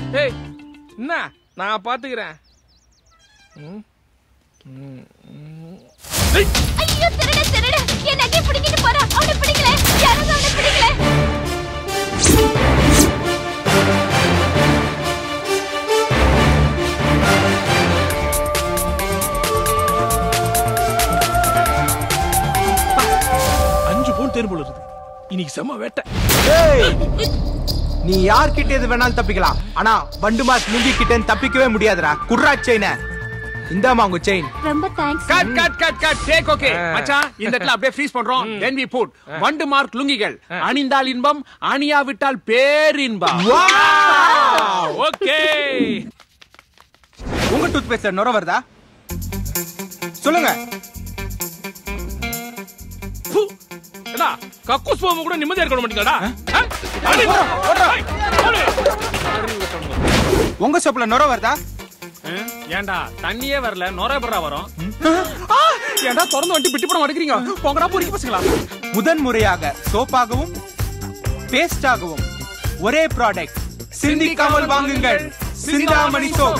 ஏய் என்ன நான் பாத்துக்கிறேன் ம், ம், ம். ஏய், ஐயோ திருட திருட என் நகை பிடிக்கிட்டு போறான் அவனை பிடிக்கல யாராவது அவனை பிடிக்கல அஞ்சு பவுன் தேர்வு போல இருக்குது இன்னைக்கு செம்ம வேட்டை ஏய், நீ யார்கிட்ட எது வேணாலும் தப்பிக்கலாம் ஆனா வண்டு மாஸ் லுங்கி கிட்ட தப்பிக்கவே முடியாதுடா குர்ரா செயின இந்தாமா உங்க செயின் ரொம்ப thanks cut cut cut cut take okay ஆ. மச்சான் இந்த இடத்துல அப்படியே ஃப்ரீஸ் பண்றோம் then we put Vandu mark லுங்கிகள் அணிந்தால் இன்பம் அணியாவிட்டால் பேரின்பம் ஓகே உங்க டூத் பேஸ்ட் நுர வருதா சொல்லுங்க ஃபு. ஏடா கக்கூஸ் போகாம கூட நிம்மதியா இருக்க மாட்டீங்களாடா ஆ? அடி. ஏய், ஓடு. உங்க சோப்புல நுர வருதா ஏன்டா தண்ணியே வரல நொரபரா வரும் ஏன்டா திறந்து வண்டி பிட்டி படம் அடிக்கிறீங்க போங்கடா பொறுக்கி பசங்களா முதன் முறையாக சோப்பாகவும் பேஸ்டாகவும் ஒரே ப்ராடக்ட் சிந்திக்காமல் வாங்குங்கள் சிந்தாமணி சோப்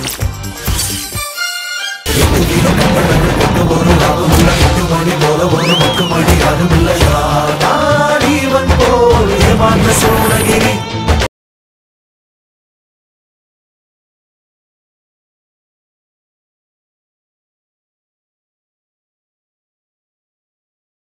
போல ஒரு மக்குமடி அதுமில்லையா நான் இவன் போல் ஏமாந்த சோழ